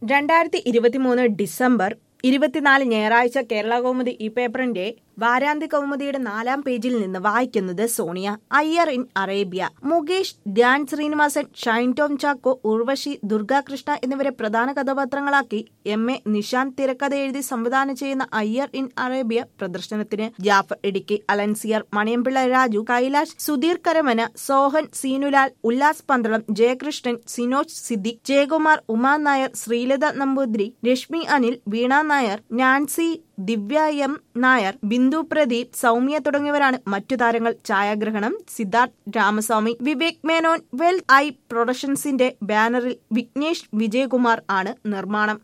രണ്ടായിരത്തി ഇരുപത്തിമൂന്ന് ഡിസംബർ ഇരുപത്തിനാല് ഞായറാഴ്ച കേരള കൗമുദി ഈ പേപ്പറിന്റെ വാരാന്ത്യ കൗമുദിയുടെ നാലാം പേജിൽ നിന്ന് വായിക്കുന്നത് സോണിയ അയ്യർ ഇൻ അറേബ്യ മുകേഷ് ധ്യാൻ ശ്രീനിവാസൻ ഷൈൻ ടോം ചാക്കോ ഉർവശി ദുർഗാകൃഷ്ണ എന്നിവരെ പ്രധാന കഥാപാത്രങ്ങളാക്കി എം എ നിഷാന്ത് തിരക്കഥ എഴുതി സംവിധാനം ചെയ്യുന്ന അയ്യർ ഇൻ അറേബ്യ പ്രദർശനത്തിന് ജാഫർ ഇടുക്കി അലൻസിയർ മണിയമ്പിള്ള രാജു കൈലാഷ് സുധീർ കരമന സോഹൻ സീനുലാൽ ഉല്ലാസ് പന്തളം ജയകൃഷ്ണൻ സിനോജ് സിദ്ദിഖ് ജയകുമാർ ഉമാ നായർ ശ്രീലത നമ്പൂതിരി രശ്മി അനിൽ വീണ നായർ നാൻസി ദിവ്യ എം നായർ ബിന്ദു പ്രദീപ് സൗമ്യ തുടങ്ങിയവരാണ് മറ്റു താരങ്ങൾ ഛായാഗ്രഹണം സിദ്ധാർത്ഥ് രാമസ്വാമി വിവേക് മേനോൻ വെൽ ഐ പ്രൊഡക്ഷൻസിന്റെ ബാനറിൽ വിഘ്നേഷ് വിജയകുമാർ ആണ് നിർമ്മാണം